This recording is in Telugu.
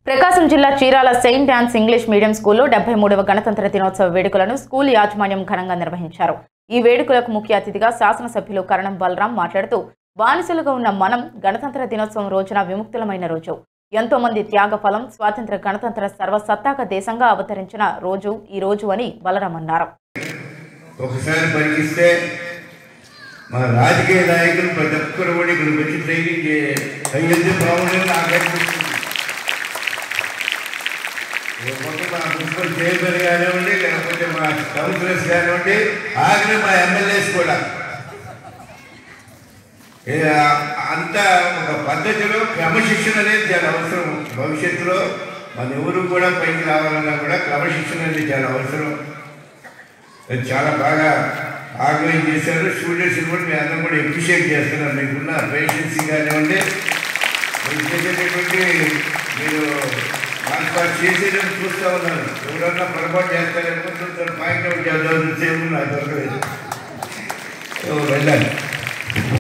ప్రకాశం జిల్లా Chirala saint dons English medium స్కూల్లో డెబ్బై మూడవ గణతంత్ర దినోత్సవ వేడుకలను స్కూల్ యాజమాన్యం ఘనంగా నిర్వహించారు ఈ వేడుకలకు ముఖ్య అతిథిగా శాసనసభ్యులు కరణం బలరాం మాట్లాడుతూ బానిసలుగా ఉన్న మనం గణతంత్ర దినోత్సవం రోజున విముక్తులమైన రోజు ఎంతో మంది త్యాగ ఫలం స్వాతంత్ర గణతంత్ర సర్వసత్తాక దేశంగా అవతరించిన రోజు ఈ రోజు అని బలరాం అన్నారు ఒకసారి పలికిస్తే మా రాజకీయ నాయకులు ప్రతి ఒక్కరు కూడా ఇక్కడికి వచ్చి ట్రైనింగ్ అయ్యింది బాగుండేది నాకు అనిపిస్తుంది ఓ పక్క మా మున్సిపల్ చైర్మన్ కానివ్వండి లేకపోతే మా కౌన్సిలర్స్ కానివ్వండి ఆఖరి మా ఎమ్మెల్యేస్ కూడా ఏ, అంత ఒక పద్ధతిలో క్రమశిక్షణ అనేది చాలా అవసరం భవిష్యత్తులో మన ఎవరు కూడా పైకి రావాలన్నా కూడా క్రమశిక్షణ అనేది చాలా అవసరం అది చాలా బాగా ఆర్గనైజ్ చేశారు స్టూడెంట్స్ కూడా మీ అందరం కూడా అప్రిషియేట్ చేస్తున్నారు మీకున్న పేషెన్సీ కానివ్వండి మీరు చేసేటటువంటి మీరు మార్పాటు చేసేటప్పుడు చూస్తూ ఉన్నారు ఎవరన్నా పొరపాటు చేస్తారేమో పాయింట్ అవుట్ చేద్దాం సేమ్ నాకు దొరకలేదు సో వెళ్ళాలి